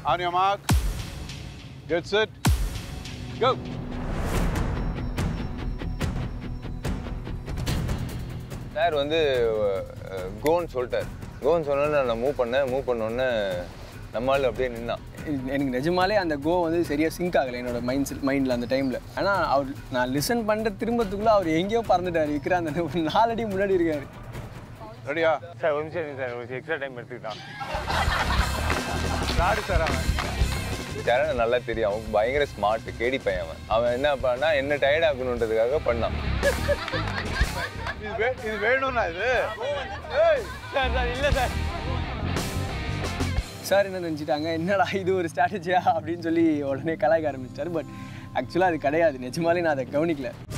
On your mark. Get set. Go. Sir வந்து கோன்னு சொல்லிட்டார் கோன்னு சொன்னோன்னே நான் மூவ் பண்ணேன் மூவ் பண்ணோன்னே நம்மளால அப்படியே நின்னான் எனக்கு நிஜமாலே அந்த கோ வந்து சரியாக சிங்க் ஆகலை என்னோட மைண்ட் மைண்டில் அந்த டைமில் ஆனால் அவர் நான் லிசன் பண்ணுற திரும்பத்துக்குள்ளே அவர் எங்கேயோ பறந்துட்டார் விக்ராந்த் ஒரு நாலடி முன்னாடி இருக்காரு ரெடியா சார் ஒரு நிமிஷம் இருங்க சார் ஒரு எக்ஸ்ட்ரா டைம் எடுத்துக்கிட்டான் சாரி சார் அவன் சரண நல்லா தெரியும் அவன் பயங்கர ஸ்மார்ட் கேடி பையன் அவன் அவன் என்ன பண்ணா என்ன டயர்ட் ஆக்கணுன்றதுக்காக பண்ணான் இது வே இது வேணும்னா இது சார் சார் இல்லை சார் சார் என்ன நினச்சிட்டாங்க என்னடா இது ஒரு ஸ்ட்ராட்டஜியா அப்படின்னு சொல்லி உடனே கலாய்க்க ஆரம்பிச்சிட்டாரு பட் ஆக்சுவலாக அது கிடையாது நிஜமாலே நான் அதை கவனிக்கல